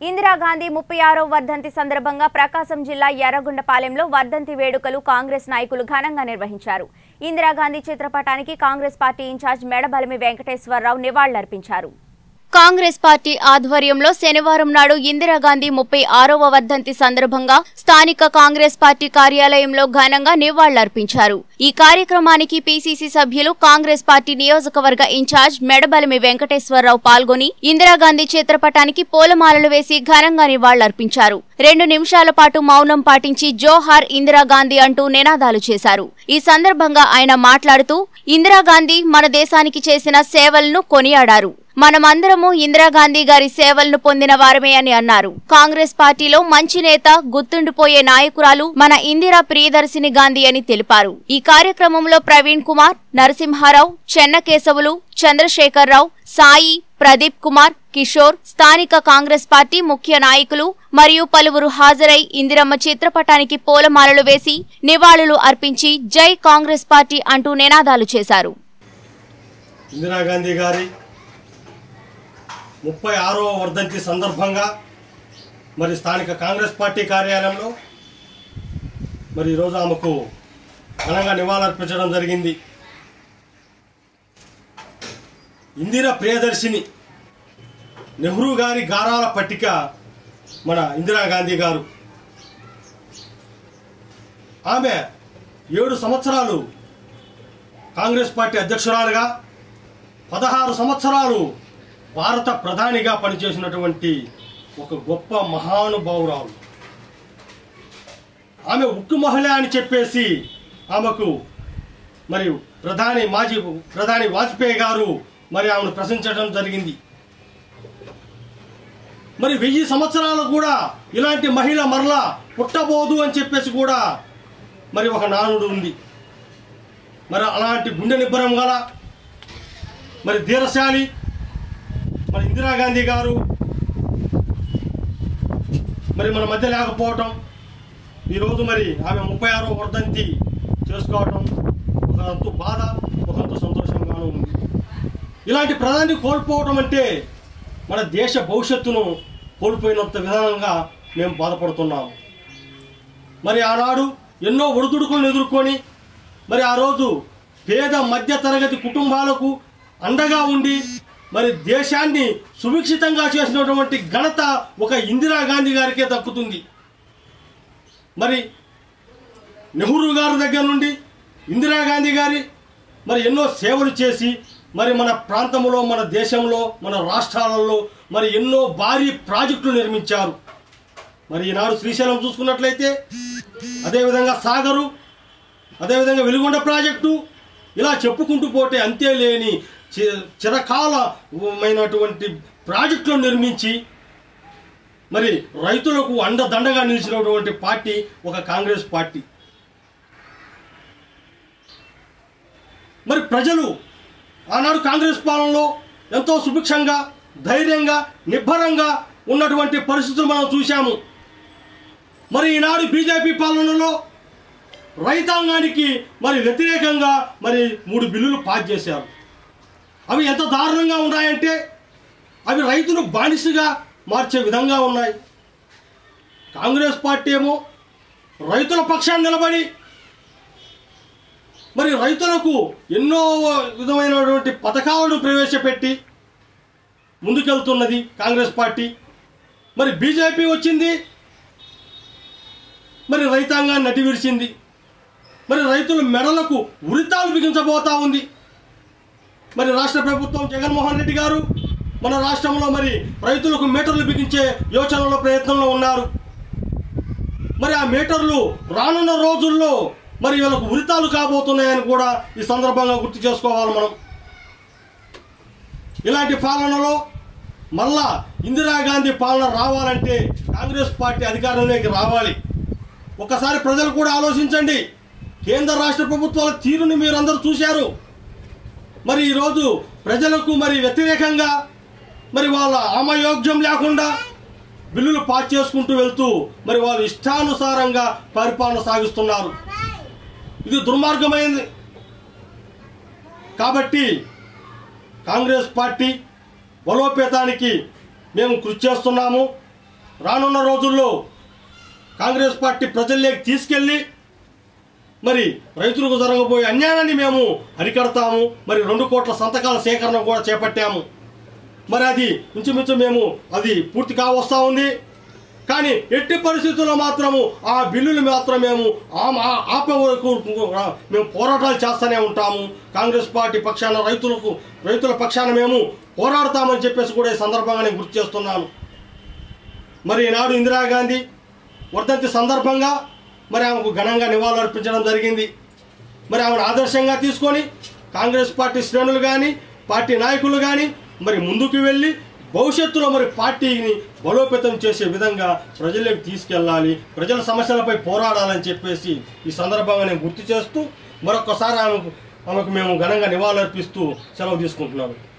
ఇందిరాగాంధీ ముప్పై ఆరో వర్ధంతి సందర్భంగా ప్రకాశం జిల్లా ఎర్రగొండపాలెంలో వర్ధంతి వేడుకలు కాంగ్రెస్ నాయకులు ఘనంగా నిర్వహించారు ఇందిరాగాంధీ చిత్రపటానికి కాంగ్రెస్ పార్టీ ఇన్ఛార్జ్ మెడబలమి వెంకటేశ్వరరావు నివాళులర్పించారు కాంగ్రెస్ పార్టీ ఆధ్వర్యంలో శనివారం నాడు ఇందిరాగాంధీ ముప్పై ఆరవ వర్ధంతి సందర్భంగా స్థానిక కాంగ్రెస్ పార్టీ కార్యాలయంలో ఘనంగా నివాళులర్పించారు ఈ కార్యక్రమానికి పీసీసీ సభ్యులు కాంగ్రెస్ పార్టీ నియోజకవర్గ ఇన్ఛార్జ్ మెడబలిమి వెంకటేశ్వరరావు పాల్గొని ఇందిరాగాంధీ చిత్రపటానికి పూలమాలలు వేసి ఘనంగా నివాళులర్పించారు రెండు నిమిషాల పాటు మౌనం పాటించి జోహార్ ఇందిరాగాంధీ అంటూ నినాదాలు చేశారు ఈ సందర్భంగా ఆయన మాట్లాడుతూ ఇందిరాగాంధీ మన దేశానికి చేసిన సేవలను కొనియాడారు మనమందరము ఇందిరాగాంధీ గారి సేవలను పొందిన వారమే అని అన్నారు కాంగ్రెస్ పార్టీలో మంచి నేత గుర్తుండిపోయే నాయకురాలు మన ఇందిరా ప్రియదర్శిని గాంధీ అని తెలిపారు ఈ కార్యక్రమంలో ప్రవీణ్ కుమార్ నరసింహారావు చెన్నకేశవులు చంద్రశేఖరరావు సాయి ప్రదీప్ కుమార్ కిషోర్ స్థానిక కాంగ్రెస్ పార్టీ ముఖ్య నాయకులు మరియు పలువురు హాజరై ఇందిరమ్మ చిత్రపటానికి పూలమాలలు వేసి నివాళులు అర్పించి జై కాంగ్రెస్ పార్టీ అంటూ నినాదాలు చేశారు ఇందిరాగాంధీ గారి ముప్పై ఆరవ వర్ధంతి సందర్భంగా మరి స్థానిక కాంగ్రెస్ పార్టీ కార్యాలయంలో మరి ఈరోజు ఆమెకు ఘనంగా నివాళులర్పించడం జరిగింది ఇందిర ప్రియదర్శిని నెహ్రూ గారి గారాల పట్టిక మన ఇందిరాగాంధీ గారు ఆమె ఏడు సంవత్సరాలు కాంగ్రెస్ పార్టీ అధ్యక్షురాలుగా పదహారు సంవత్సరాలు భారత ప్రధానిగా పనిచేసినటువంటి ఒక గొప్ప మహానుభావురాలు ఆమె ఉక్కు మహిళ అని చెప్పేసి ఆమెకు మరి ప్రధాని మాజీ ప్రధాని వాజ్పేయి గారు మరి ఆమెను ప్రశంసించడం జరిగింది మరి వెయ్యి సంవత్సరాలు కూడా ఇలాంటి మహిళ మరలా పుట్టబోదు అని చెప్పేసి కూడా మరి ఒక నానుడు ఉంది మరి అలాంటి గుండె నిబ్బరం గల మరి ధీరశాలి మరి ఇందిరాగాంధీ గారు మరి మన మధ్య లేకపోవటం ఈరోజు మరి ఆమె ముప్పై ఆరో వర్ధంతి చేసుకోవటం ఒక అంతు బాధ ఒక అంతు సంతోషంగానూ ఉంది ఇలాంటి ప్రధాని కోల్పోవటం అంటే మన దేశ భవిష్యత్తును కోల్పోయినంత విధానంగా మేము బాధపడుతున్నాము మరి ఆనాడు ఎన్నో ఒడిదుడుకులను ఎదుర్కొని మరి ఆ రోజు పేద మధ్య తరగతి కుటుంబాలకు అండగా ఉండి మరి దేశాన్ని సుభిక్షితంగా చేసినటువంటి ఘనత ఒక ఇందిరాగాంధీ గారికే దక్కుతుంది మరి నెహ్రూ గారి దగ్గర నుండి ఇందిరాగాంధీ గారి మరి ఎన్నో సేవలు చేసి మరి మన ప్రాంతంలో మన దేశంలో మన రాష్ట్రాలలో మరి ఎన్నో భారీ ప్రాజెక్టులు నిర్మించారు మరి ఈనాడు శ్రీశైలం చూసుకున్నట్లయితే అదేవిధంగా సాగరు అదేవిధంగా వెలుగొండ ప్రాజెక్టు ఇలా చెప్పుకుంటూ పోతే అంతే లేని చి- చిరకాలమైనటువంటి ప్రాజెక్టులను నిర్మించి మరి రైతులకు అండదండగా నిలిచినటువంటి పార్టీ ఒక కాంగ్రెస్ పార్టీ మరి ప్రజలు ఆనాడు కాంగ్రెస్ పాలనలో ఎంతో సుభిక్షంగా ధైర్యంగా నిబ్బరంగా ఉన్నటువంటి పరిస్థితులు మనం చూశాము మరి ఈనాడు బీజేపీ పాలనలో రైతాంగానికి మరి వ్యతిరేకంగా మరి మూడు బిల్లులు పాస్ చేశారు అవి ఎంత దారుణంగా ఉన్నాయంటే అవి రైతును బానిసగా మార్చే విధంగా ఉన్నాయి కాంగ్రెస్ పార్టీ ఏమో రైతుల పక్షాన్ని నిలబడి మరి రైతులకు ఎన్నో విధమైనటువంటి పథకాలను ప్రవేశపెట్టి ముందుకెళ్తున్నది కాంగ్రెస్ పార్టీ మరి బీజేపీ వచ్చింది మరి రైతాంగాన్ని నటి విరిచింది మరి రైతుల మెడలకు ఉరితాలు బిగించబోతా ఉంది మరి రాష్ట్ర ప్రభుత్వం జగన్మోహన్ రెడ్డి గారు మన రాష్ట్రంలో మరి రైతులకు మీటర్లు బిగించే యోచనలో ప్రయత్నంలో ఉన్నారు మరి ఆ మీటర్లు రానున్న రోజుల్లో మరి వీళ్ళకు ఉరితాలు కాబోతున్నాయని కూడా ఈ సందర్భంగా గుర్తు చేసుకోవాలి మనం ఇలాంటి పాలనలో మళ్ళా ఇందిరాగాంధీ పాలన రావాలంటే కాంగ్రెస్ పార్టీ అధికారంలోకి రావాలి ఒకసారి ప్రజలు కూడా ఆలోచించండి కేంద్ర రాష్ట్ర ప్రభుత్వాల తీరుని మీరు అందరూ చూశారు మరి ఈరోజు ప్రజలకు మరి వ్యతిరేకంగా మరి వాళ్ళ ఆమయోగ్యం లేకుండా బిల్లులు పాస్ చేసుకుంటూ వెళ్తూ మరి వాళ్ళు ఇష్టానుసారంగా పరిపాలన సాగిస్తున్నారు ఇది దుర్మార్గమైంది కాబట్టి కాంగ్రెస్ పార్టీ బలోపేతానికి మేము కృషి చేస్తున్నాము రానున్న రోజుల్లో కాంగ్రెస్ పార్టీ ప్రజల్లోకి తీసుకెళ్ళి మరి రైతులకు జరగబోయే అన్యాయాన్ని మేము అరికడతాము మరి రెండు కోట్ల సంతకాల సేకరణ కూడా చేపట్టాము మరి అది ఇంచుమించు మేము అది పూర్తి కావస్తా ఉంది కానీ ఎట్టి పరిస్థితుల్లో మాత్రము ఆ బిల్లులు మాత్రం మేము ఆ- ఆ- ఆపే వరకు మేము పోరాటాలు చేస్తూనే ఉంటాము కాంగ్రెస్ పార్టీ పక్షాన రైతులకు రైతుల పక్షాన మేము పోరాడతామని చెప్పేసి కూడా ఈ సందర్భంగా నేను గుర్తు చేస్తున్నాను మరి ఈనాడు ఇందిరాగాంధీ వర్ధంతి సందర్భంగా మరి ఆమెకు ఘనంగా నివాళులర్పించడం జరిగింది మరి ఆమెను ఆదర్శంగా తీసుకొని కాంగ్రెస్ పార్టీ శ్రేణులు కానీ పార్టీ నాయకులు కానీ మరి ముందుకు వెళ్ళి భవిష్యత్తులో మరి పార్టీని బలోపేతం చేసే విధంగా ప్రజలకు తీసుకెళ్ళాలి ప్రజల సమస్యలపై పోరాడాలని చెప్పేసి ఈ సందర్భంగా నేను గుర్తు చేస్తూ మరొకసారి ఆమెకు ఆమెకు మేము ఘనంగా నివాళులర్పిస్తూ సెలవు తీసుకుంటున్నాను